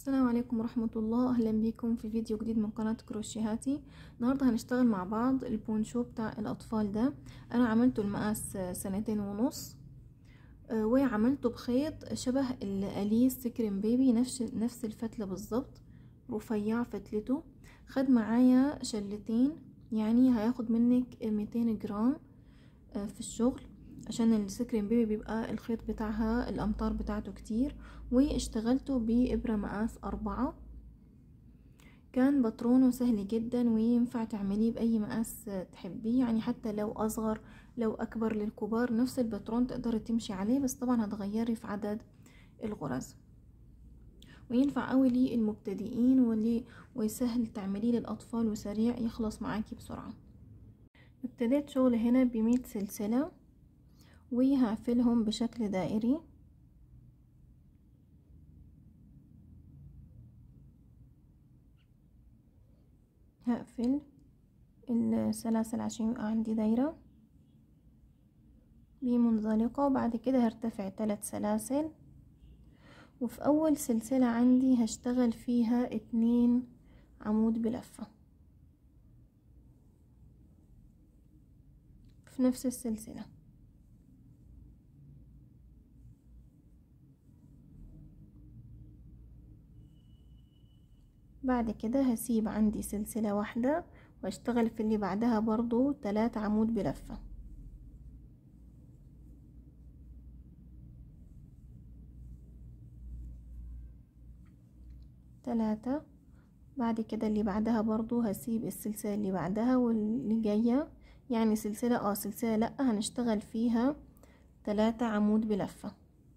السلام عليكم ورحمة الله أهلا بيكم في فيديو جديد من قناة كروشيهاتي النهاردة هنشتغل مع بعض البونشو بتاع الأطفال ده أنا عملته المقاس سنتين ونص آه، وعملته بخيط شبه الأليس سكرين بيبي نفس نفس الفتلة بالظبط رفيع فتلته خد معايا شلتين يعني هياخد منك 200 جرام آه، في الشغل عشان السكرين بيبي بيبقى الخيط بتاعها الامتار بتاعته كتير واشتغلته بابرة مقاس اربعة كان بطرونه سهل جدا وينفع تعمليه باي مقاس تحبيه يعني حتى لو اصغر لو اكبر للكبار نفس البطرون تقدري تمشي عليه بس طبعا هتغيري في عدد الغرز وينفع قوي للمبتدئين واللي ويسهل تعمليه للاطفال وسريع يخلص معاكي بسرعه ابتديت شغل هنا بمية سلسله وهقفلهم بشكل دائري هقفل السلاسل عشان يبقى عندي دايرة بمنزلقة وبعد كده هرتفع ثلاث سلاسل وفي اول سلسلة عندي هشتغل فيها اتنين عمود بلفة في نفس السلسله بعد كده هسيب عندي سلسلة واحدة واشتغل في اللي بعدها برضو تلات عمود بلفة تلاتة بعد كده اللي بعدها برضو هسيب السلسلة اللي بعدها واللي جاية يعني سلسلة اه سلسلة لأ هنشتغل فيها تلاتة عمود بلفة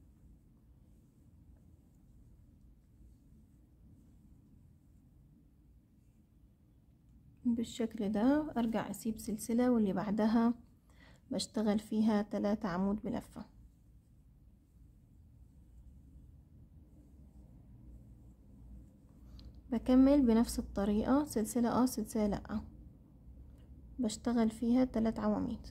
بالشكل ده ارجع اسيب سلسلة واللي بعدها بشتغل فيها تلاتة عمود بلفة بكمل بنفس الطريقة سلسلة اه سلسلة لأ بشتغل فيها تلات عواميد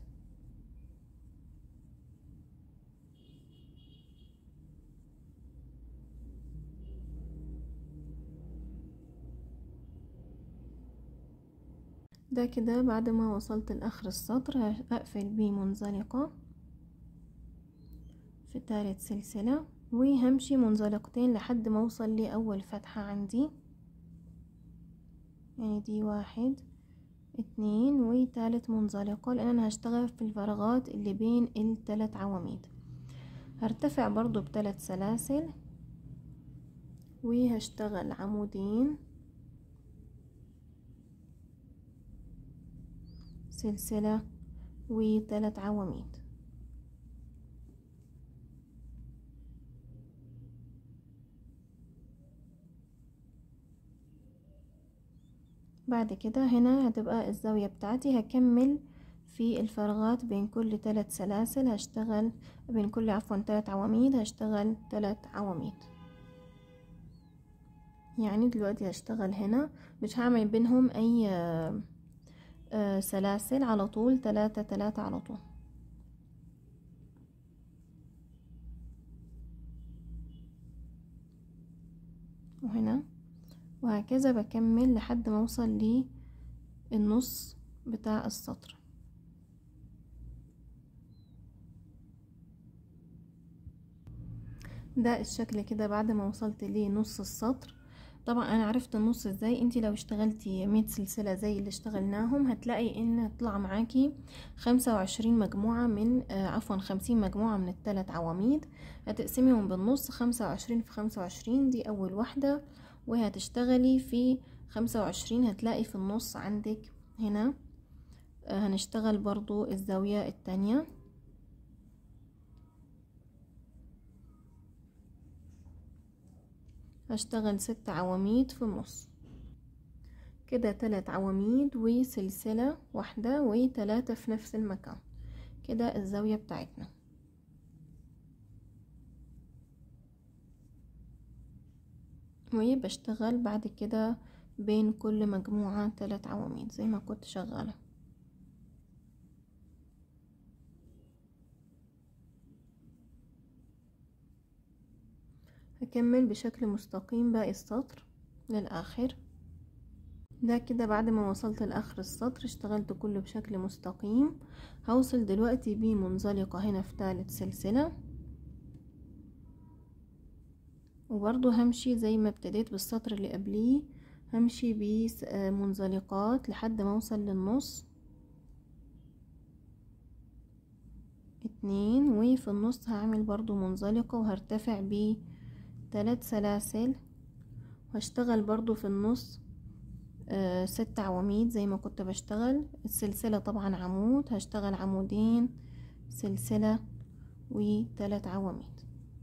ده كده بعد ما وصلت لاخر السطر هقفل بيه منزلقة في تالت سلسلة وهمشي منزلقتين لحد ما اوصل لاول فتحة عندي يعني دي واحد اتنين وتالت منزلقة لان انا هشتغل في الفراغات اللي بين التلات عواميد هرتفع برضو بتلات سلاسل وهشتغل عمودين سلسلة وثلاث عواميد بعد كده هنا هتبقى الزاوية بتاعتي هكمل في الفراغات بين كل ثلاث سلاسل هشتغل بين كل عفوا ثلاث عواميد هشتغل ثلاث عواميد يعني دلوقتي هشتغل هنا مش هعمل بينهم اي آه سلاسل على طول تلاتة تلاتة على طول وهنا وهكذا بكمل لحد ما اوصل للنص بتاع السطر ده الشكل كده بعد ما وصلت لنص السطر طبعا انا عرفت النص ازاي انتي لو اشتغلتي مية سلسلة زي اللي اشتغلناهم هتلاقي ان طلع معاكي خمسة وعشرين مجموعة من آه عفوا خمسين مجموعة من التلات عواميد هتقسميهم بالنص خمسة وعشرين في خمسة وعشرين دي اول واحدة وهتشتغلي في خمسة وعشرين هتلاقي في النص عندك هنا آه هنشتغل برضو الزاوية التانية هشتغل ست عواميد في النص كده تلات عواميد وسلسلة واحدة وتلاتة في نفس المكان كده الزاوية بتاعتنا وبشتغل بعد كده بين كل مجموعة تلات عواميد زي ما كنت شغالة هكمل بشكل مستقيم باقي السطر للآخر ده كده بعد ما وصلت لاخر السطر اشتغلت كله بشكل مستقيم هوصل دلوقتي بمنزلقة هنا في ثالث سلسلة وبرضو همشي زي ما ابتديت بالسطر اللي قبليه همشي بمنزلقات لحد ما اوصل للنص اتنين وفي النص هعمل برضو منزلقة وهرتفع بثلاث سلاسل وهشتغل برضو في النص آه ست عواميد زي ما كنت بشتغل السلسلة طبعا عمود هشتغل عمودين سلسلة وثلاث عواميد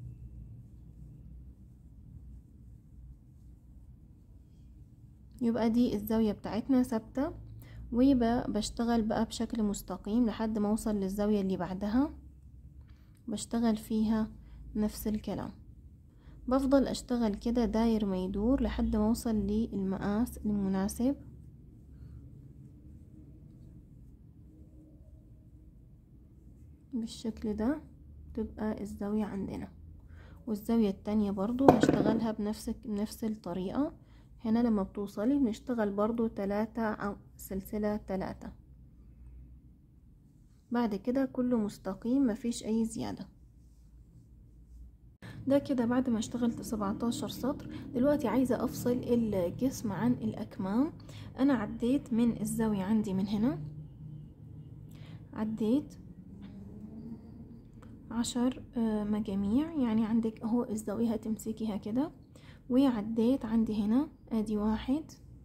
يبقى دي الزاوية بتاعتنا ثابتة ويبقى بشتغل بقى بشكل مستقيم لحد ما اوصل للزاوية اللي بعدها بشتغل فيها نفس الكلام بفضل اشتغل كده داير ما يدور لحد ما اوصل للمقاس المناسب بالشكل ده تبقى الزاوية عندنا والزاوية التانية برضو هشتغلها بنفس بنفس الطريقة هنا لما بتوصلي بنشتغل برضو تلاتة أو سلسلة تلاتة بعد كده كله مستقيم مفيش أي زيادة ده كده بعد ما اشتغلت سبعتاشر سطر دلوقتي عايزة أفصل الجسم عن الأكمام أنا عديت من الزاوية عندي من هنا عديت عشر مجاميع يعني عندك اهو الزاوية هتمسكيها كده وعديت عندي هنا ادي واحد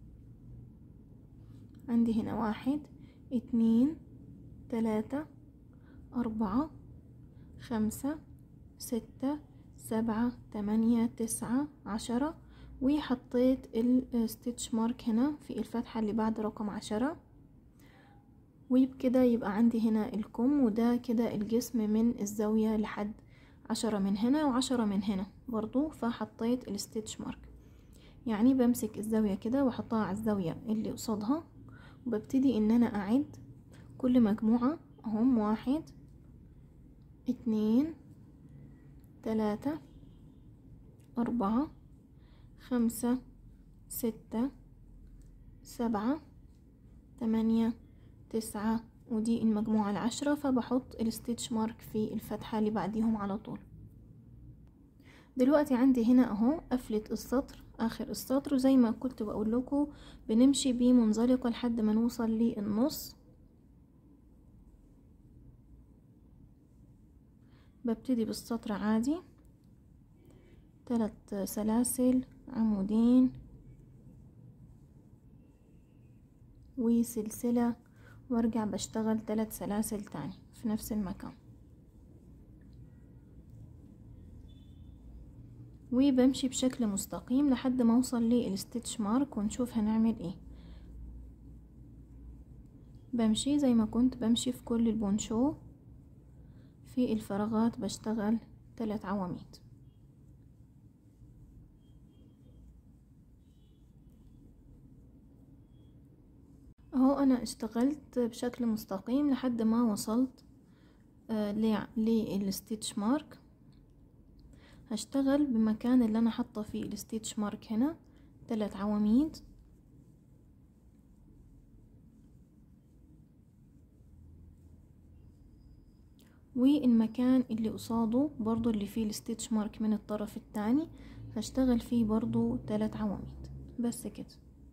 عندي هنا واحد اتنين تلاتة اربعة خمسة ستة سبعة تمانية تسعة عشرة وحطيت الستيتش مارك هنا في الفتحة اللي بعد رقم عشرة وبكده يبقى عندي هنا الكم وده كده الجسم من الزاوية لحد عشرة من هنا وعشرة من هنا برضو فحطيت الستيتش مارك يعني بمسك الزاوية كده واحطها على الزاوية اللي قصادها وببتدي ان انا اعد كل مجموعة اهم واحد اتنين تلاتة اربعة خمسة ستة سبعة تمانية تسعة ودي المجموعة العشرة فبحط الستيتش مارك في الفتحة اللي بعديهم على طول دلوقتي عندي هنا اهو قفلة السطر اخر السطر وزي ما كنت بقول لكم بنمشي بيه منزلقة لحد ما نوصل للنص ببتدي بالسطر عادي ثلاث سلاسل عمودين وسلسلة وارجع بشتغل ثلاث سلاسل تاني في نفس المكان وبمشي بشكل مستقيم لحد ما اوصل للستيتش مارك ونشوف هنعمل ايه بمشي زي ما كنت بمشي في كل البونشو في الفراغات بشتغل ثلاث عواميد اهو انا اشتغلت بشكل مستقيم لحد ما وصلت آه للستيتش مارك هشتغل بمكان اللي انا حاطه فيه الستيتش مارك هنا ثلاث عواميد والمكان اللي قصاده برضو اللي فيه الستيتش مارك من الطرف التاني هشتغل فيه برضو ثلاث عواميد بس كده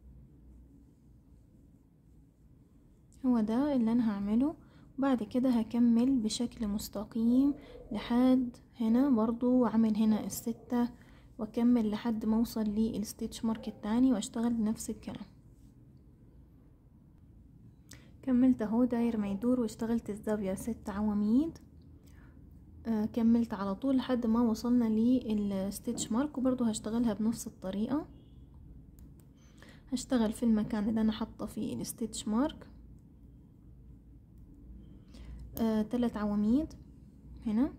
هو ده اللي انا هعمله بعد كده هكمل بشكل مستقيم لحد هنا برضو واعمل هنا الستة واكمل لحد ما اوصل للستيتش مارك التاني واشتغل بنفس الكلام كملت اهو داير ما يدور واشتغلت الزاوية ست عواميد آه كملت على طول لحد ما وصلنا للستيتش مارك وبرضو هشتغلها بنفس الطريقة هشتغل في المكان اللي انا حاطه فيه الستيتش مارك آه، تلات عواميد هنا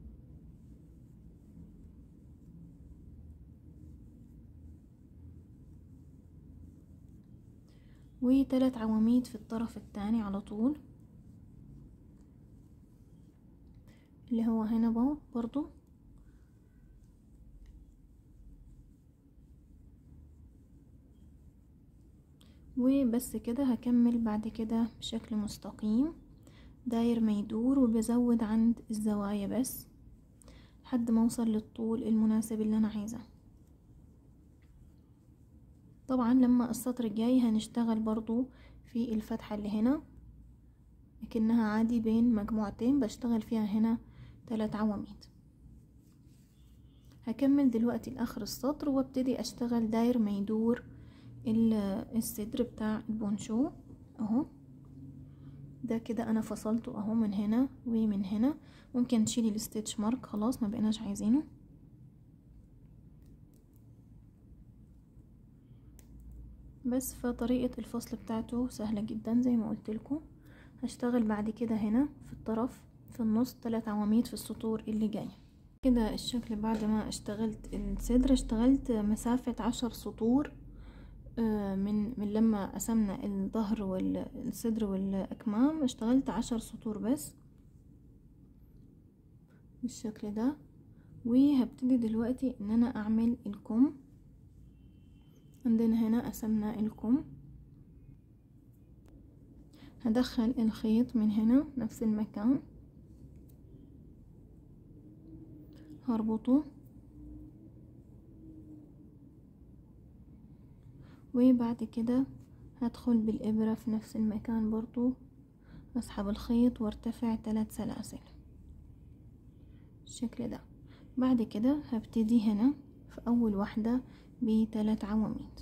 وتلات عواميد في الطرف التاني على طول اللي هو هنا بقى برضو وبس كده هكمل بعد كده بشكل مستقيم داير ما يدور وبزود عند الزوايا بس لحد ما اوصل للطول المناسب اللي انا عايزاه طبعا لما السطر الجاي هنشتغل برضو في الفتحة اللي هنا لكنها عادي بين مجموعتين بشتغل فيها هنا ثلاث عواميد هكمل دلوقتي لاخر السطر وابتدي اشتغل داير ما يدور الصدر بتاع البونشو اهو ده كده انا فصلته اهو من هنا ومن هنا ممكن تشيلي الستيتش مارك خلاص ما بقيناش عايزينه بس فطريقة الفصل بتاعته سهلة جدا زي ما قلت لكم هشتغل بعد كده هنا في الطرف في النص ثلاث عواميد في السطور اللي جايه كده الشكل بعد ما اشتغلت الصدر اشتغلت مسافة عشر سطور من من لما قسمنا الظهر والصدر والاكمام اشتغلت عشر سطور بس بالشكل ده وهبتدي دلوقتي ان انا اعمل الكم عندنا هنا قسمنا الكم هدخل الخيط من هنا نفس المكان هربطه وبعد كده هدخل بالإبرة في نفس المكان برضو أسحب الخيط وارتفع ثلاث سلاسل بالشكل ده بعد كده هبتدي هنا في أول واحدة بثلاث عواميد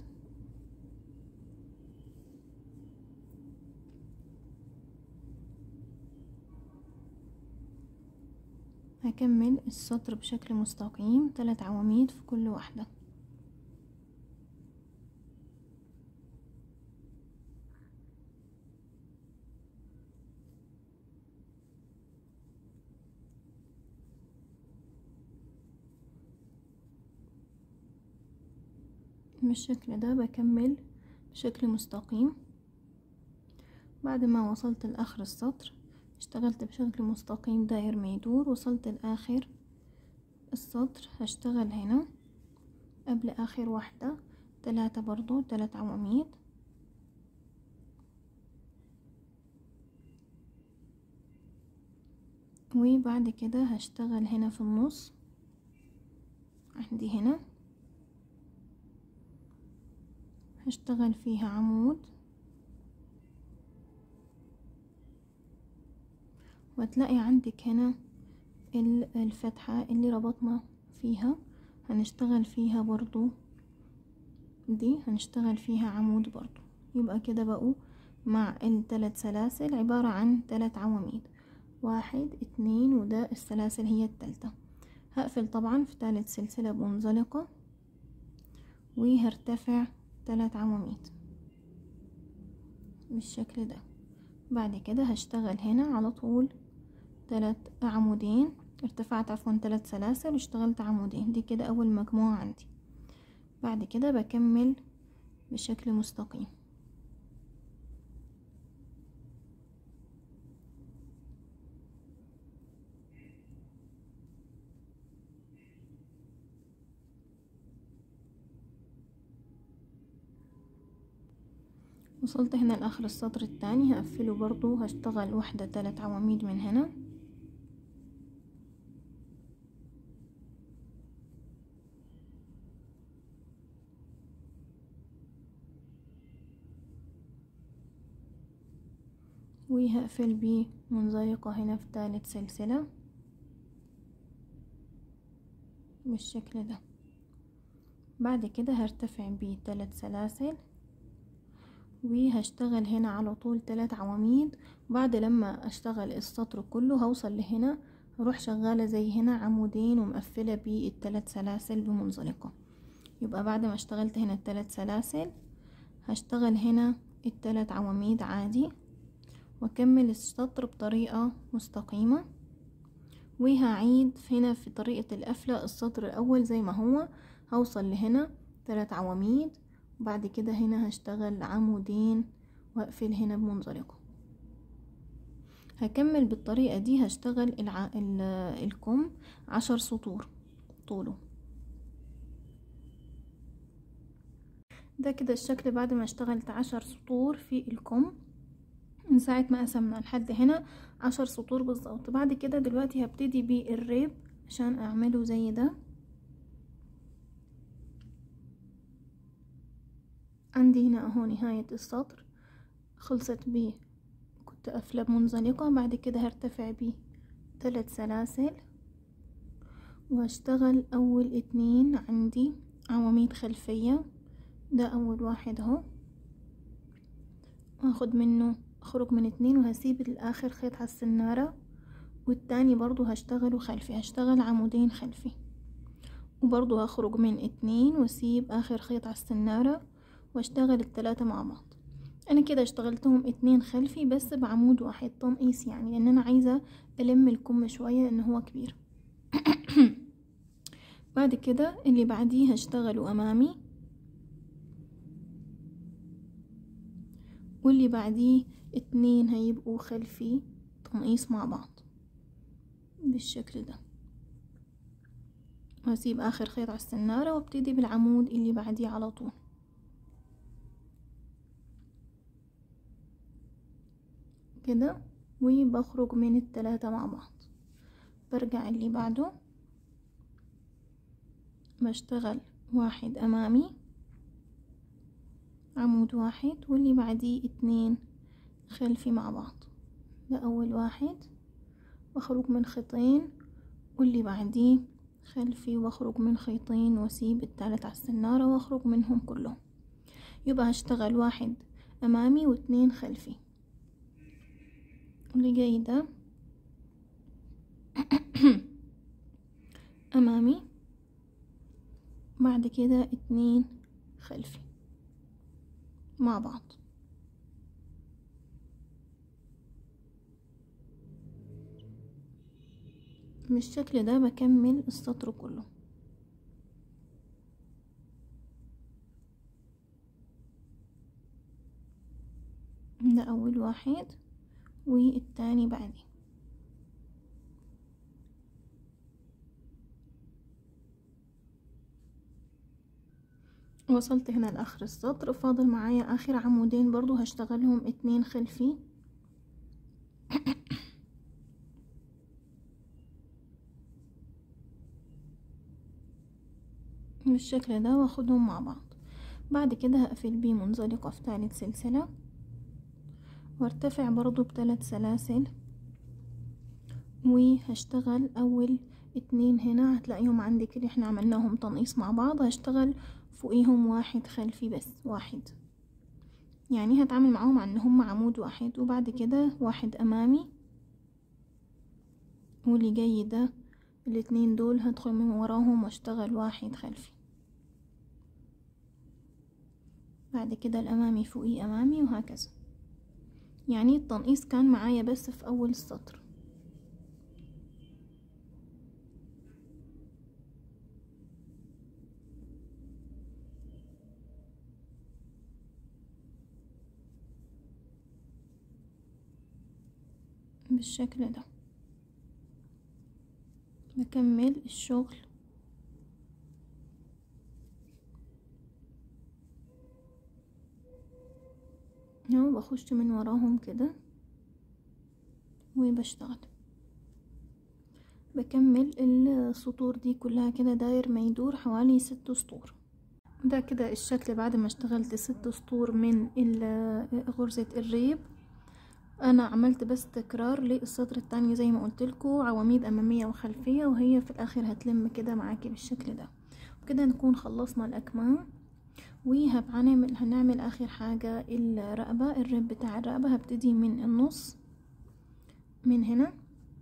هكمل السطر بشكل مستقيم ثلاث عواميد في كل واحدة بالشكل ده بكمل بشكل مستقيم بعد ما وصلت لآخر السطر اشتغلت بشكل مستقيم داير ما يدور وصلت لآخر السطر هشتغل هنا قبل آخر واحدة تلاتة برضو تلات عواميد وبعد كده هشتغل هنا في النص عندي هنا هشتغل فيها عمود وتلاقي عندك هنا الفتحة اللي ربطنا فيها هنشتغل فيها برضو دي هنشتغل فيها عمود برضو يبقى كده بقوا مع الثلاث سلاسل عبارة عن ثلاث عواميد واحد اتنين وده السلاسل هي التالتة هقفل طبعا في ثالث سلسلة منزلقة وهرتفع ثلاث عواميد بالشكل ده بعد كده هشتغل هنا على طول ثلاث عمودين ارتفعت عفوا ثلاث سلاسل واشتغلت عمودين دي كده اول مجموعة عندي بعد كده بكمل بشكل مستقيم وصلت هنا لاخر السطر الثاني هقفله برضو هشتغل واحدة ثلاث عواميد من هنا وهقفل بيه منزلقة هنا في ثالث سلسلة بالشكل ده بعد كده هرتفع بيه ثلاث سلاسل وهشتغل هنا على طول ثلاث عواميد بعد لما اشتغل السطر كله هوصل لهنا هروح شغالة زي هنا عمودين ومقفلة بالثلاث سلاسل بمنزلقة يبقى بعد ما اشتغلت هنا الثلاث سلاسل هشتغل هنا الثلاث عواميد عادي واكمل السطر بطريقة مستقيمة وهعيد هنا في طريقة القفلة السطر الاول زي ما هو هوصل لهنا ثلاث عواميد وبعد كده هنا هشتغل عمودين واقفل هنا بمنزلقة هكمل بالطريقة دي هشتغل الع... ال... الكم عشر سطور طوله ده كده الشكل بعد ما اشتغلت عشر سطور في الكم من ساعة ما قسمنا لحد هنا عشر سطور بالظبط بعد كده دلوقتي هبتدي بالريب عشان اعمله زي ده عندي هنا اهو نهاية السطر خلصت بيه كنت قافلة بمنزلقة بعد كده هرتفع بيه ثلاث سلاسل واشتغل اول اتنين عندي عواميد خلفية ده اول واحد اهو واخد منه اخرج من اتنين وهسيب الاخر خيط على السنارة والتاني برضو هشتغله خلفي هشتغل عمودين خلفي وبرضو هخرج من اتنين واسيب اخر خيط على السنارة واشتغل التلاتة مع بعض انا كده اشتغلتهم اتنين خلفي بس بعمود واحد تنقيس يعني لان انا عايزة الم الكم شوية لان هو كبير بعد كده اللي بعديه هشتغله امامي واللي بعديه اتنين هيبقوا خلفي تنقيص مع بعض بالشكل ده وهسيب اخر خيط على السنارة وابتدي بالعمود اللي بعديه على طول كده وبخرج من التلاتة مع بعض برجع اللي بعده بشتغل واحد امامي عمود واحد واللي بعديه اتنين خلفي مع بعض ده اول واحد بخرج من خيطين واللي بعديه خلفي واخرج من خيطين واسيب التالت على السنارة واخرج منهم كلهم يبقى هشتغل واحد امامي واتنين خلفي اللي جاي ده امامي بعد كده اتنين خلفي مع بعض بالشكل ده بكمل السطر كله ده اول واحد والتاني بعديه وصلت هنا لاخر السطر فاضل معايا اخر عمودين برضو هشتغلهم اتنين خلفي بالشكل ده واخدهم مع بعض بعد كده هقفل بيه منزلقة في تالت سلسلة وارتفع برضو بثلاث سلاسل وهشتغل اول اتنين هنا هتلاقيهم عندك اللي احنا عملناهم تنقيص مع بعض هشتغل فوقيهم واحد خلفي بس واحد يعني هتعامل معاهم عن هم عمود واحد وبعد كده واحد امامي واللي جاي ده الاتنين دول هدخل من وراهم واشتغل واحد خلفي بعد كده الامامي فوقيه امامي وهكذا يعني التنقيص كان معايا بس في اول السطر بالشكل ده بكمل الشغل اهو بخش من وراهم كده وبشتغل بكمل السطور دي كلها كده داير ما يدور حوالي ست سطور ده كده الشكل بعد ما اشتغلت ست سطور من غرزة الريب انا عملت بس تكرار للسطر التاني زي ما قلت لكم عواميد اماميه وخلفيه وهي في الاخر هتلم كده معاكي بالشكل ده وكده نكون خلصنا الاكمام وهنعمل هنعمل اخر حاجه الرقبه الرب بتاع الرقبه هبتدي من النص من هنا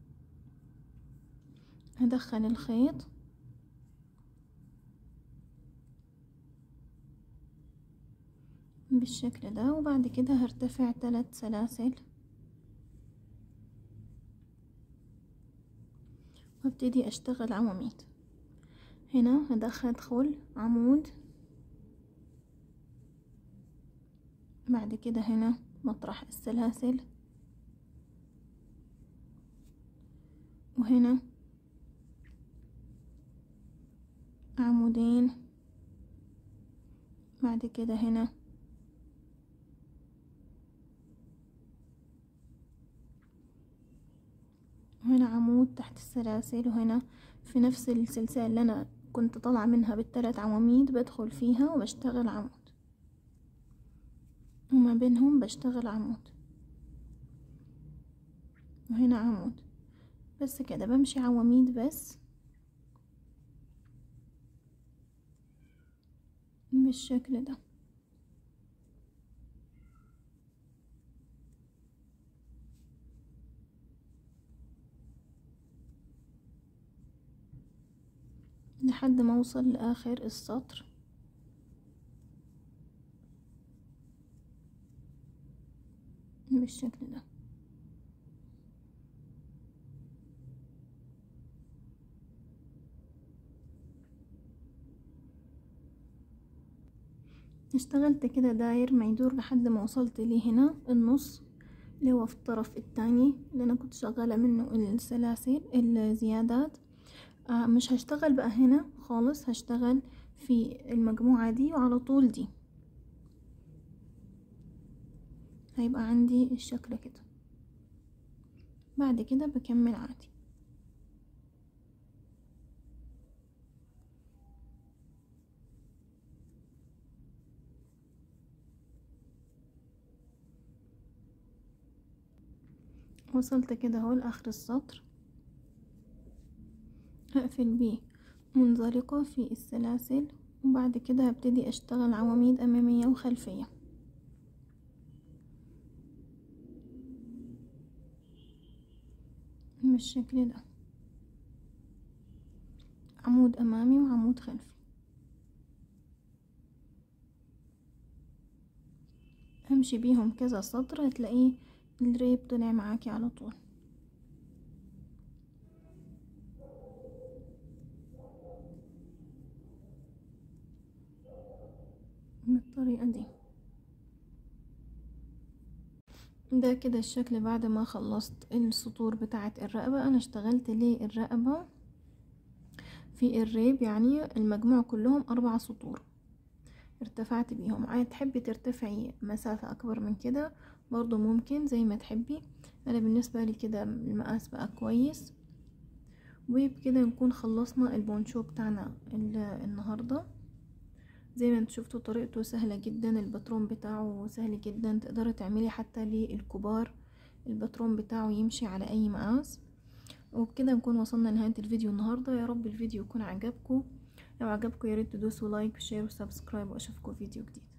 هدخل الخيط بالشكل ده وبعد كده هرتفع ثلاث سلاسل وابتدي اشتغل عواميد هنا هدخل عمود بعد كده هنا مطرح السلاسل وهنا عمودين بعد كده هنا هنا عمود تحت السلاسل وهنا في نفس السلسلة اللي أنا كنت طالعة منها بالثلاث عواميد بدخل فيها وبشتغل عمود وما بينهم بشتغل عمود وهنا عمود بس كده بمشي عواميد بس بالشكل ده لحد ما اوصل لاخر السطر بالشكل ده اشتغلت كده داير ما يدور لحد ما وصلت لي هنا النص اللي هو في الطرف التاني اللي انا كنت شغالة منه السلاسل الزيادات آه مش هشتغل بقى هنا خالص هشتغل في المجموعة دي وعلى طول دي هيبقى عندي الشكل كده بعد كده بكمل عادي وصلت كده اهو لاخر السطر هقفل بيه منزلقة في السلاسل وبعد كده هبتدي اشتغل عواميد امامية وخلفية بالشكل ده عمود امامي وعمود خلفي امشي بيهم كذا سطر هتلاقيه الريب طلع معاكي على طول بالطريقة دي ده كده الشكل بعد ما خلصت السطور بتاعة الرقبة انا اشتغلت ليه الرقبة في الريب يعني المجموع كلهم اربع سطور ارتفعت بيهم عايز تحبي ترتفعي مسافة اكبر من كده برضو ممكن زي ما تحبي انا بالنسبة لي كده المقاس بقى كويس وبكده نكون خلصنا البونشو بتاعنا النهاردة زي ما انتوا شفتوا طريقته سهلة جدا الباترون بتاعه سهل جدا تقدري تعملي حتى للكبار الباترون بتاعه يمشي على اي مقاس وبكده نكون وصلنا لنهاية الفيديو النهاردة يا رب الفيديو يكون عجبكم لو عجبكم ياريت تدوسوا لايك وشير وسبسكرايب واشوفكم فيديو جديد